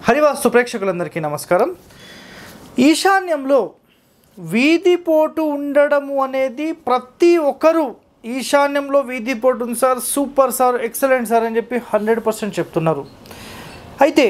హరివాస్తు ప్రేక్షకులందరికీ నమస్కారం ఈశాన్యంలో వీధిపోటు ఉండడము అనేది ప్రతి ఒక్కరూ ఈశాన్యంలో వీధిపోటు ఉంది sir super sir excellent sir అని చెప్పి హండ్రెడ్ పర్సెంట్ చెప్తున్నారు అయితే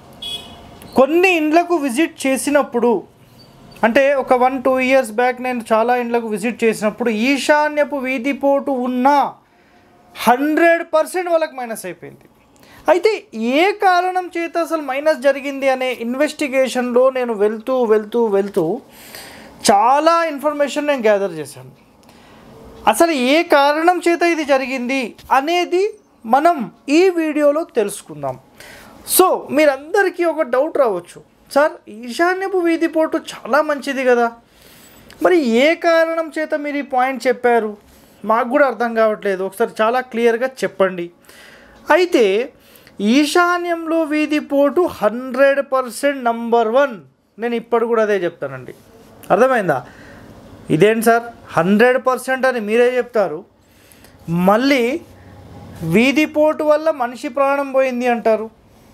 కొన్ని ఇండ్లకు విజిట్ చేసినప్పుడు అంటే ఒక వన్ టూ ఇయర్స్ బ్యాక్ నేను చాలా ఇండ్లకు విజిట్ చేసినప్పుడు ఈశాన్యపు వీధిపోటు ఉన్నా హండ్రెడ్ పర్సెంట్ వాళ్ళకి మైనస్ అయిపోయింది అయితే ఏ కారణం చేత అసలు మైనస్ జరిగింది అనే ఇన్వెస్టిగేషన్లో నేను వెళ్తూ వెళ్తూ వెళ్తూ చాలా ఇన్ఫర్మేషన్ నేను గ్యాదర్ చేశాను అసలు ఏ కారణం చేత ఇది జరిగింది అనేది మనం ఈ వీడియోలో తెలుసుకుందాం సో మీరందరికీ ఒక డౌట్ రావచ్చు సార్ ఈశాన్యపు వీధిపోటు చాలా మంచిది కదా మరి ఏ కారణం చేత మీరు ఈ పాయింట్ చెప్పారు మాకు కూడా అర్థం కావట్లేదు ఒకసారి చాలా క్లియర్గా చెప్పండి అయితే ఈశాన్యంలో వీధిపోటు హండ్రెడ్ పర్సెంట్ నంబర్ వన్ నేను ఇప్పుడు కూడా అదే చెప్తానండి అర్థమైందా ఇదేంటి సార్ హండ్రెడ్ పర్సెంట్ అని మీరే చెప్తారు మళ్ళీ వీధిపోటు వల్ల మనిషి ప్రాణం పోయింది అంటారు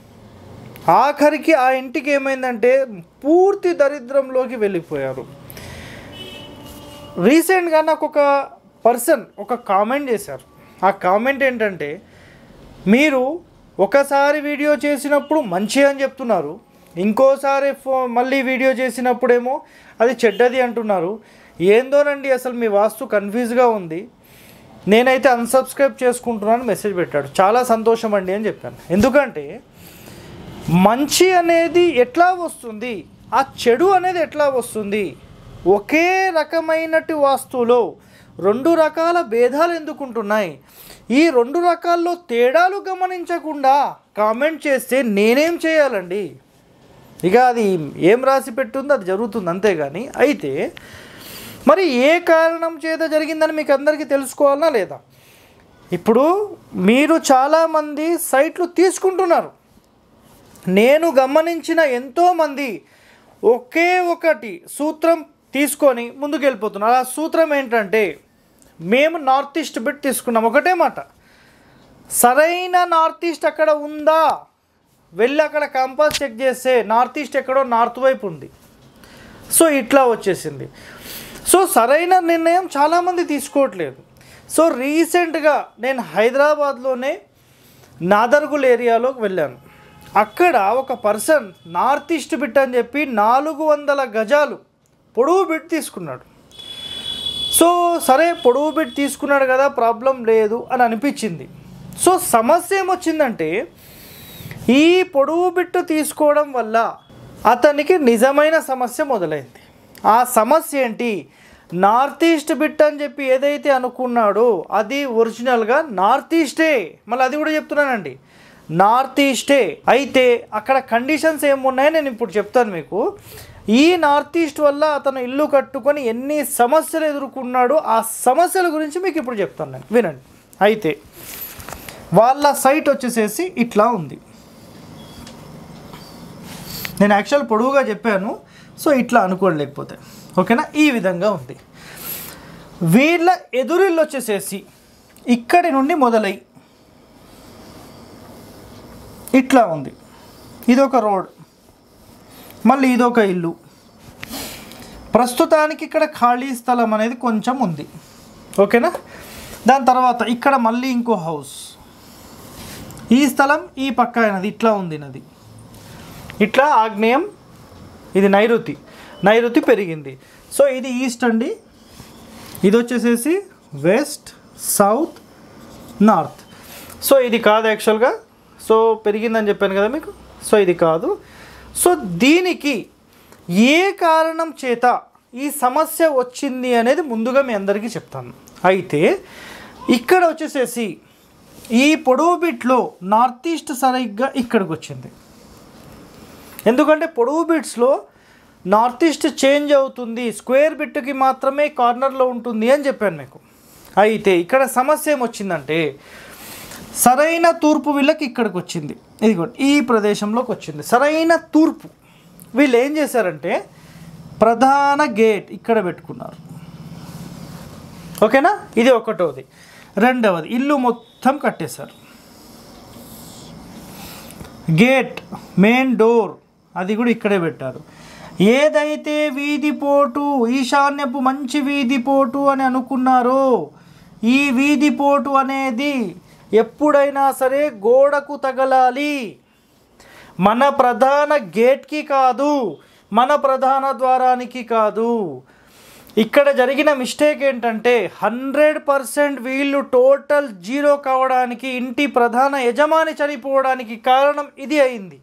ఆఖరికి ఆ ఇంటికి ఏమైందంటే పూర్తి దరిద్రంలోకి వెళ్ళిపోయారు రీసెంట్గా నాకు ఒక పర్సన్ ఒక కామెంట్ చేశారు ఆ కామెంట్ ఏంటంటే మీరు ఒకసారి వీడియో చేసినప్పుడు మంచి అని చెప్తున్నారు ఇంకోసారి ఫో మళ్ళీ వీడియో చేసినప్పుడేమో అది చెడ్డది అంటున్నారు ఏందోనండి అసలు మీ వాస్తు కన్ఫ్యూజ్గా ఉంది నేనైతే అన్సబ్స్క్రైబ్ చేసుకుంటున్నాను మెసేజ్ పెట్టాడు చాలా సంతోషం అండి అని చెప్పాను ఎందుకంటే మంచి అనేది ఎట్లా వస్తుంది ఆ చెడు అనేది ఎట్లా వస్తుంది ఒకే రకమైనటి వాస్తువులో రెండు రకాల భేదాలు ఎందుకుంటున్నాయి ఈ రెండు రకాల్లో తేడాలు గమనించకుండా కామెంట్ చేస్తే నేనేం చేయాలండి ఇక అది ఏం రాసి పెట్టుందో అది జరుగుతుంది అంతేగాని అయితే మరి ఏ కారణం చేత జరిగిందని మీకు అందరికీ తెలుసుకోవాలనా లేదా ఇప్పుడు మీరు చాలామంది సైట్లు తీసుకుంటున్నారు నేను గమనించిన ఎంతోమంది ఒకే ఒకటి సూత్రం తీసుకొని ముందుకు వెళ్ళిపోతున్నారు ఆ సూత్రం ఏంటంటే మేము నార్త్ ఈస్ట్ బిట్ తీసుకున్నాం ఒకటే మాట సరైన నార్త్ ఈస్ట్ అక్కడ ఉందా వెళ్ళి అక్కడ కంపాస్ చెక్ చేస్తే నార్త్ ఈస్ట్ ఎక్కడో నార్త్ వైపు ఉంది సో ఇట్లా వచ్చేసింది సో సరైన నిర్ణయం చాలామంది తీసుకోవట్లేదు సో రీసెంట్గా నేను హైదరాబాద్లోనే నాదర్గుల్ ఏరియాలోకి వెళ్ళాను అక్కడ ఒక పర్సన్ నార్త్ ఈస్ట్ బిట్ అని చెప్పి నాలుగు వందల గజాలు పొడవు బిట్ తీసుకున్నాడు సో సరే పొడవు బిట్ తీసుకున్నాడు కదా ప్రాబ్లం లేదు అని అనిపించింది సో సమస్య ఏమొచ్చిందంటే ఈ పొడవు బిట్టు తీసుకోవడం వల్ల అతనికి నిజమైన సమస్య మొదలైంది ఆ సమస్య ఏంటి నార్త్ ఈస్ట్ బిట్ అని చెప్పి ఏదైతే అనుకున్నాడో అది ఒరిజినల్గా నార్త్ ఈస్టే మళ్ళీ అది కూడా చెప్తున్నానండి నార్త్ ఈస్టే అయితే అక్కడ కండిషన్స్ ఏమున్నాయో నేను ఇప్పుడు చెప్తాను మీకు ఈ నార్త్ ఈస్ట్ వల్ల అతను ఇల్లు కట్టుకొని ఎన్ని సమస్యలు ఎదుర్కొన్నాడో ఆ సమస్యల గురించి మీకు ఇప్పుడు చెప్తాను నేను వినండి అయితే వాళ్ళ సైట్ వచ్చేసేసి ఇట్లా ఉంది నేను యాక్చువల్ పొడవుగా చెప్పాను సో ఇట్లా అనుకోండి లేకపోతే ఓకేనా ఈ విధంగా ఉంది వీళ్ళ ఎదురిల్లు వచ్చేసేసి ఇక్కడి నుండి మొదలై ఇట్లా ఉంది ఇదొక రోడ్ మళ్ళీ ఇదొక ఇల్లు ప్రస్తుతానికి ఇక్కడ ఖాళీ స్థలం అనేది కొంచెం ఉంది ఓకేనా దాని తర్వాత ఇక్కడ మళ్ళీ ఇంకో హౌస్ ఈ స్థలం ఈ పక్క అయినది ఇట్లా ఉంది నది ఇట్లా ఆగ్నేయం ఇది నైరుతి నైరుతి పెరిగింది సో ఇది ఈస్ట్ అండి ఇది వచ్చేసేసి వెస్ట్ సౌత్ నార్త్ సో ఇది కాదు యాక్చువల్గా సో పెరిగిందని చెప్పాను కదా మీకు సో ఇది కాదు సో దీనికి ఏ కారణం చేత ఈ సమస్య వచ్చింది అనేది ముందుగా మీ అందరికీ చెప్తాను అయితే ఇక్కడ వచ్చేసేసి ఈ పొడవు బిట్లో నార్త్ ఈస్ట్ సరిగ్గా ఇక్కడికి వచ్చింది ఎందుకంటే పొడవు బిట్స్లో నార్త్ ఈస్ట్ చేంజ్ అవుతుంది స్క్వేర్ బిట్కి మాత్రమే కార్నర్లో ఉంటుంది అని చెప్పాను మీకు అయితే ఇక్కడ సమస్య ఏమొచ్చిందంటే సరైన తూర్పు వీళ్ళకి ఇక్కడికి వచ్చింది ఇదిగోండి ఈ ప్రదేశంలోకి వచ్చింది సరైన తూర్పు వీళ్ళు ఏం చేశారంటే ప్రధాన గేట్ ఇక్కడ పెట్టుకున్నారు ఓకేనా ఇది ఒకటోది రెండవది ఇల్లు మొత్తం కట్టేశారు గేట్ మెయిన్ డోర్ అది కూడా ఇక్కడే పెట్టారు ఏదైతే వీధి పోటు ఈశాన్యపు మంచి వీధి పోటు అని అనుకున్నారో ఈ వీధి పోటు అనేది ఎప్పుడైనా సరే గోడకు తగలాలి మన ప్రధాన గేట్కి కాదు మన ప్రధాన ద్వారానికి కాదు ఇక్కడ జరిగిన మిస్టేక్ ఏంటంటే హండ్రెడ్ పర్సెంట్ వీళ్ళు టోటల్ జీరో కావడానికి ఇంటి ప్రధాన యజమాని చనిపోవడానికి కారణం ఇది అయింది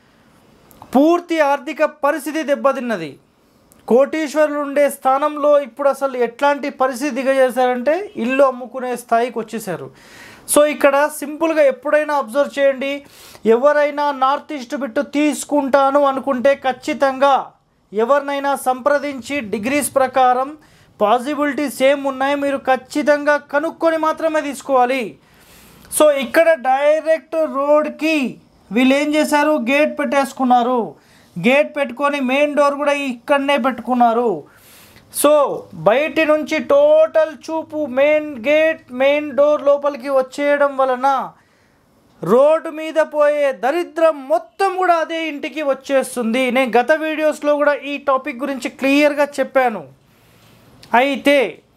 పూర్తి ఆర్థిక పరిస్థితి దెబ్బతిన్నది కోటీశ్వరులు ఉండే స్థానంలో ఇప్పుడు అసలు ఎట్లాంటి పరిస్థితి దిగజేశారంటే ఇల్లు అమ్ముకునే స్థాయికి వచ్చేసారు సో ఇక్కడ సింపుల్గా ఎప్పుడైనా అబ్జర్వ్ చేయండి ఎవరైనా నార్త్ ఈస్ట్ బిట్టు తీసుకుంటాను అనుకుంటే ఖచ్చితంగా ఎవరినైనా సంప్రదించి డిగ్రీస్ ప్రకారం పాసిబిలిటీ సేమ్ ఉన్నాయి మీరు ఖచ్చితంగా కనుక్కొని మాత్రమే తీసుకోవాలి సో ఇక్కడ డైరెక్ట్ రోడ్కి వీళ్ళు ఏం చేశారు గేట్ పెట్టేసుకున్నారు గేట్ పెట్టుకొని మెయిన్ డోర్ కూడా ఇక్కడనే పెట్టుకున్నారు సో బయటి నుంచి టోటల్ చూపు మెయిన్ గేట్ మెయిన్ డోర్ లోపలికి వచ్చేయడం వలన రోడ్డు మీద పోయే దరిద్రం మొత్తం కూడా అదే ఇంటికి వచ్చేస్తుంది నేను గత వీడియోస్లో కూడా ఈ టాపిక్ గురించి క్లియర్గా చెప్పాను అయితే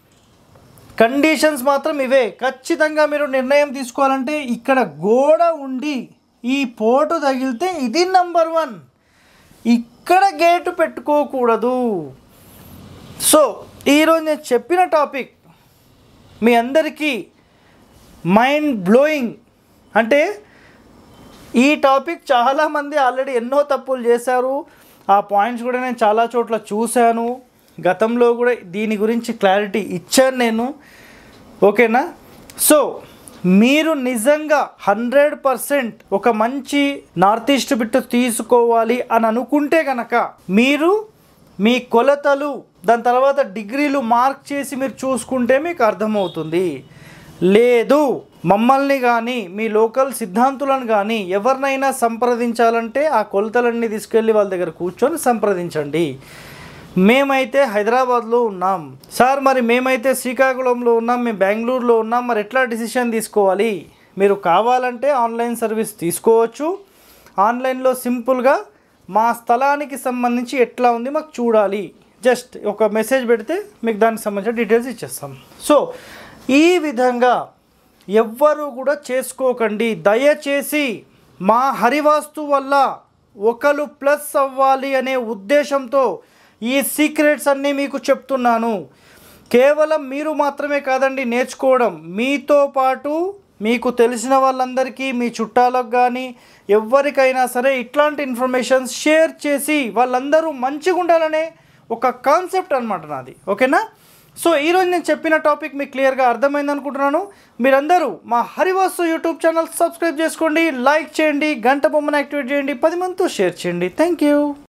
కండిషన్స్ మాత్రం ఇవే ఖచ్చితంగా మీరు నిర్ణయం తీసుకోవాలంటే ఇక్కడ గోడ ఉండి ఈ పోటు తగిలితే ఇది నంబర్ వన్ ఇక్కడ గేటు పెట్టుకోకూడదు సో ఈరోజు నేను చెప్పిన టాపిక్ మీ అందరికీ మైండ్ బ్లోయింగ్ అంటే ఈ టాపిక్ చాలామంది ఆల్రెడీ ఎన్నో తప్పులు చేశారు ఆ పాయింట్స్ కూడా నేను చాలా చోట్ల చూశాను గతంలో కూడా దీని గురించి క్లారిటీ ఇచ్చాను నేను ఓకేనా సో మీరు నిజంగా హండ్రెడ్ పర్సెంట్ ఒక మంచి నార్త్ ఈస్ట్ బిట్ తీసుకోవాలి అని అనుకుంటే కనుక మీరు మీ కొలతలు దాని తర్వాత డిగ్రీలు మార్క్ చేసి మీరు చూసుకుంటే మీకు అర్థమవుతుంది లేదు మమ్మల్ని కానీ మీ లోకల్ సిద్ధాంతులను కానీ ఎవరినైనా సంప్రదించాలంటే ఆ కొలతలన్నీ తీసుకెళ్ళి వాళ్ళ దగ్గర కూర్చొని సంప్రదించండి మేమైతే హైదరాబాద్లో ఉన్నాం సార్ మరి మేమైతే శ్రీకాకుళంలో ఉన్నాం మేము బెంగళూరులో ఉన్నాం మరి ఎట్లా డిసిషన్ తీసుకోవాలి మీరు కావాలంటే ఆన్లైన్ సర్వీస్ తీసుకోవచ్చు ఆన్లైన్లో సింపుల్గా మా స్థలానికి సంబంధించి ఎట్లా ఉంది మాకు చూడాలి జస్ట్ ఒక మెసేజ్ పెడితే మీకు దానికి సంబంధించిన డీటెయిల్స్ ఇచ్చేస్తాం సో ఈ విధంగా ఎవ్వరూ కూడా చేసుకోకండి దయచేసి మా హరివాస్తు వల్ల ఒకరు ప్లస్ అవ్వాలి అనే ఉద్దేశంతో ఈ సీక్రెట్స్ అన్నీ మీకు చెప్తున్నాను కేవలం మీరు మాత్రమే కాదండి నేర్చుకోవడం మీతో పాటు మీకు తెలిసిన వాళ్ళందరికీ మీ చుట్టాలకు కానీ ఎవరికైనా సరే ఇట్లాంటి ఇన్ఫర్మేషన్ షేర్ చేసి వాళ్ళందరూ మంచిగా ఉండాలనే ఒక కాన్సెప్ట్ అనమాట నాది ఓకేనా సో ఈరోజు నేను చెప్పిన టాపిక్ మీకు క్లియర్గా అర్థమైంది అనుకుంటున్నాను మీరందరూ మా హరివాసు యూట్యూబ్ ఛానల్ సబ్స్క్రైబ్ చేసుకోండి లైక్ చేయండి గంట బొమ్మను యాక్టివేట్ చేయండి పది మందితో షేర్ చేయండి థ్యాంక్ యూ